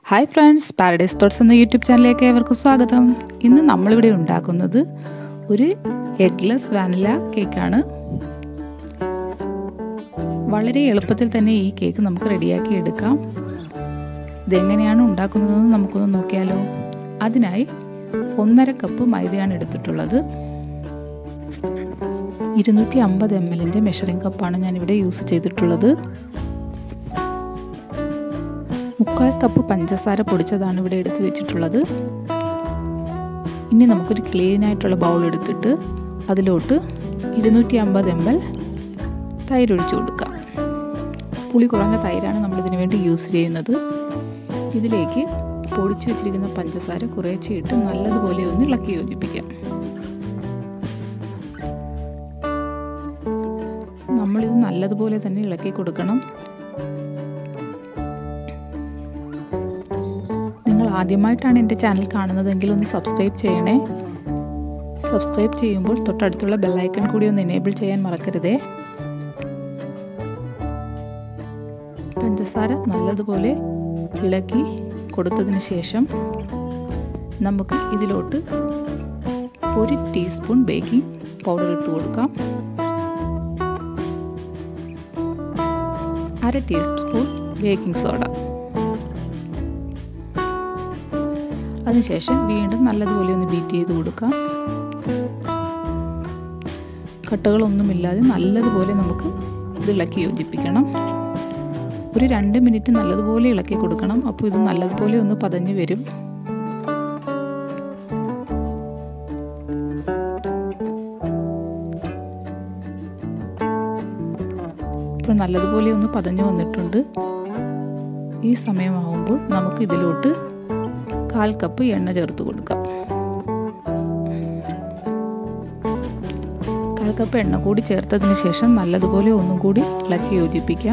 hi friends paradise thoughts എന്ന YouTube ചാനലിലേക്ക് ഏവർക്കും സ്വാഗതം ഇന്ന് നമ്മളിവിടെ ഉണ്ടാക്കുന്നത് ഒരു എഗ്ലെസ് വാനില കേക്കാണ് വളരെ എളുപ്പത്തിൽ തന്നെ ഈ കേക്ക് നമുക്ക് റെഡിയാക്കി എടുക്കാം ഇതെങ്ങനെയാണ് ഉണ്ടാക്കുന്നതെന്ന് നമുക്കൊന്ന് നോക്കിയാലോ അതിനായി ഒന്നര കപ്പ് മൈദയാണ് എടുത്തിട്ടുള്ളത് ഇരുന്നൂറ്റി അമ്പത് എം എല്ലിൻ്റെ മെഷറിംഗ് കപ്പാണ് ഞാനിവിടെ യൂസ് ചെയ്തിട്ടുള്ളത് മുക്കാൽ കപ്പ് പഞ്ചസാര പൊടിച്ചതാണ് ഇവിടെ എടുത്ത് വെച്ചിട്ടുള്ളത് ഇനി നമുക്കൊരു ക്ലീൻ ആയിട്ടുള്ള ബൗൾ എടുത്തിട്ട് അതിലോട്ട് ഇരുന്നൂറ്റി അമ്പത് എം എൽ തൈര് ഒഴിച്ചു കൊടുക്കാം പുളി കുറഞ്ഞ തൈരാണ് നമ്മളിതിനു വേണ്ടി യൂസ് ചെയ്യുന്നത് ഇതിലേക്ക് പൊടിച്ചു വെച്ചിരിക്കുന്ന പഞ്ചസാര കുറേശ്ശെ ഇട്ട് നല്ലതുപോലെ ഒന്ന് ഇളക്കി യോജിപ്പിക്കാം നമ്മളിത് നല്ലതുപോലെ തന്നെ ഇളക്കി കൊടുക്കണം നിങ്ങൾ ആദ്യമായിട്ടാണ് എൻ്റെ ചാനൽ കാണുന്നതെങ്കിൽ ഒന്ന് സബ്സ്ക്രൈബ് ചെയ്യണേ സബ്സ്ക്രൈബ് ചെയ്യുമ്പോൾ തൊട്ടടുത്തുള്ള ബെല്ലൈക്കൺ കൂടി ഒന്ന് എനേബിൾ ചെയ്യാൻ മറക്കരുതേ പഞ്ചസാര നല്ലതുപോലെ ഇളക്കി കൊടുത്തതിന് ശേഷം നമുക്ക് ഇതിലോട്ട് ഒരു ടീസ്പൂൺ ബേക്കിംഗ് പൗഡർ ഇട്ട് കൊടുക്കാം അര ടീസ്പൂൺ ബേക്കിംഗ് സോഡ അതിനുശേഷം വീണ്ടും നല്ലതുപോലെ ഒന്ന് ബീറ്റ് ചെയ്ത് കൊടുക്കാം കട്ടകളൊന്നുമില്ലാതെ നല്ലതുപോലെ നമുക്ക് ഇത് ഇളക്കി യോജിപ്പിക്കണം ഒരു രണ്ട് മിനിറ്റ് നല്ലതുപോലെ ഇളക്കി കൊടുക്കണം അപ്പോൾ ഇത് നല്ലതുപോലെ ഒന്ന് പതഞ്ഞ് വരും ഇപ്പോൾ നല്ലതുപോലെ ഒന്ന് പതഞ്ഞു വന്നിട്ടുണ്ട് ഈ സമയമാകുമ്പോൾ നമുക്ക് ഇതിലോട്ട് കാൽ കപ്പ് എണ്ണ ചേർത്ത് കൊടുക്കാം കാൽ കപ്പ് എണ്ണ കൂടി ചേർത്തതിന് ശേഷം നല്ലതുപോലെ ഒന്നും കൂടി ഇളക്കി യോജിപ്പിക്കാം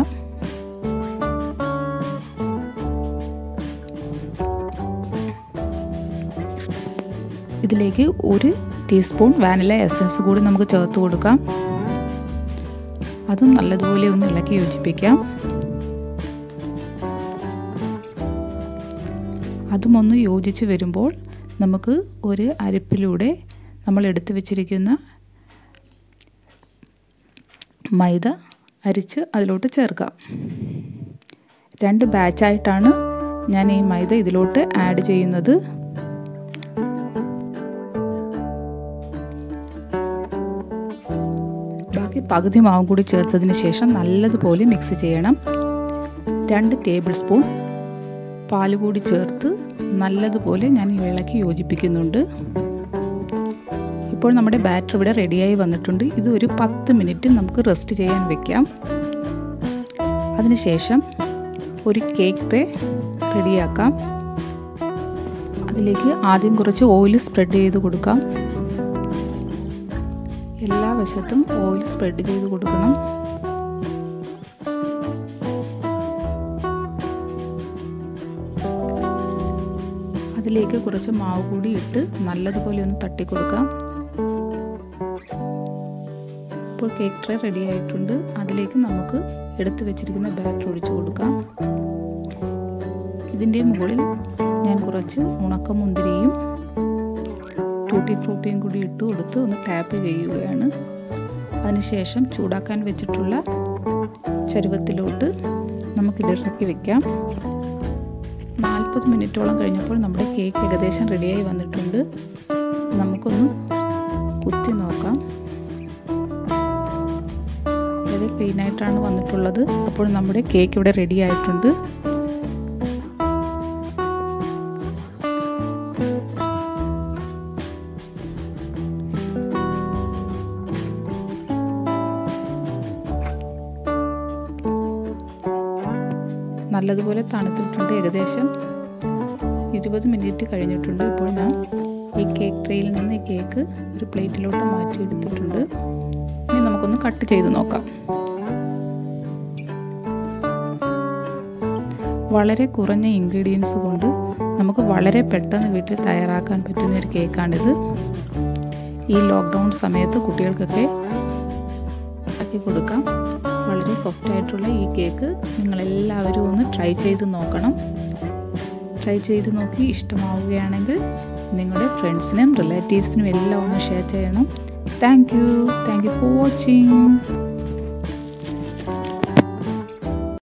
ഇതിലേക്ക് ഒരു ടീസ്പൂൺ വാനില എസൻസ് കൂടി നമുക്ക് ചേർത്ത് കൊടുക്കാം അതും നല്ലതുപോലെ ഒന്ന് ഇളക്കി യോജിപ്പിക്കാം അതും ഒന്ന് യോജിച്ച് വരുമ്പോൾ നമുക്ക് ഒരു അരിപ്പിലൂടെ നമ്മൾ എടുത്തു വെച്ചിരിക്കുന്ന മൈദ അരിച്ച് അതിലോട്ട് ചേർക്കാം രണ്ട് ബാച്ചായിട്ടാണ് ഞാൻ ഈ മൈദ ഇതിലോട്ട് ആഡ് ചെയ്യുന്നത് ബാക്കി പകുതി മാവും കൂടി ചേർത്തതിന് ശേഷം നല്ലതുപോലെ മിക്സ് ചെയ്യണം രണ്ട് ടേബിൾ സ്പൂൺ പാൽ കൂടി ചേർത്ത് നല്ലതുപോലെ ഞാൻ ഇളക്കി യോജിപ്പിക്കുന്നുണ്ട് ഇപ്പോൾ നമ്മുടെ ബാറ്റർ ഇവിടെ റെഡിയായി വന്നിട്ടുണ്ട് ഇത് ഒരു പത്ത് മിനിറ്റ് നമുക്ക് റെസ്റ്റ് ചെയ്യാൻ വെക്കാം അതിനുശേഷം ഒരു കേക്ക് ട്രേ റെഡിയാക്കാം അതിലേക്ക് ആദ്യം കുറച്ച് ഓയിൽ സ്പ്രെഡ് ചെയ്ത് കൊടുക്കാം എല്ലാ വശത്തും ഓയിൽ സ്പ്രെഡ് ചെയ്ത് കൊടുക്കണം അതിലേക്ക് കുറച്ച് മാവ് കൂടി ഇട്ട് നല്ലതുപോലെ ഒന്ന് തട്ടി കൊടുക്കാം ഇപ്പോൾ കേക്ക് ട്രേ റെഡി ആയിട്ടുണ്ട് അതിലേക്ക് നമുക്ക് എടുത്തു വെച്ചിരിക്കുന്ന ബാറ്റർ ഒഴിച്ചു കൊടുക്കാം ഇതിൻ്റെ മുകളിൽ ഞാൻ കുറച്ച് ഉണക്കമുന്തിരിയും ടൂട്ടി ഫ്രൂട്ടിയും കൂടി ഇട്ട് കൊടുത്ത് ഒന്ന് ടാപ്പ് ചെയ്യുകയാണ് അതിനുശേഷം ചൂടാക്കാൻ വെച്ചിട്ടുള്ള ചരുവത്തിലോട്ട് നമുക്കിത് ഇറക്കി വെക്കാം നാൽപ്പത് മിനിറ്റോളം കഴിഞ്ഞപ്പോൾ നമ്മുടെ കേക്ക് ഏകദേശം റെഡിയായി വന്നിട്ടുണ്ട് നമുക്കൊന്ന് കുത്തി നോക്കാം വളരെ ക്ലീൻ ആയിട്ടാണ് വന്നിട്ടുള്ളത് അപ്പോൾ നമ്മുടെ കേക്ക് ഇവിടെ റെഡി ആയിട്ടുണ്ട് നല്ലതുപോലെ തണുത്തിട്ടുണ്ട് ഏകദേശം ഇരുപത് മിനിറ്റ് കഴിഞ്ഞിട്ടുണ്ട് ഇപ്പോൾ ഞാൻ ഈ കേക്ക് ട്രേയിൽ നിന്ന് ഈ കേക്ക് ഒരു പ്ലേറ്റിലോട്ട് മാറ്റി എടുത്തിട്ടുണ്ട് ഇനി നമുക്കൊന്ന് കട്ട് ചെയ്ത് നോക്കാം വളരെ കുറഞ്ഞ ഇൻഗ്രീഡിയൻസ് കൊണ്ട് നമുക്ക് വളരെ പെട്ടെന്ന് വീട്ടിൽ തയ്യാറാക്കാൻ പറ്റുന്ന ഒരു കേക്കാണിത് ഈ ലോക്ക്ഡൗൺ സമയത്ത് കുട്ടികൾക്കൊക്കെ ആക്കി കൊടുക്കാം വളരെ സോഫ്റ്റ് ആയിട്ടുള്ള ഈ കേക്ക് നിങ്ങളെല്ലാവരും ഒന്ന് ട്രൈ ചെയ്ത് നോക്കണം ട്രൈ ചെയ്ത് നോക്കി ഇഷ്ടമാവുകയാണെങ്കിൽ നിങ്ങളുടെ ഫ്രണ്ട്സിനും റിലേറ്റീവ്സിനും എല്ലാം ഒന്ന് ഷെയർ ചെയ്യണം thank you thank you for watching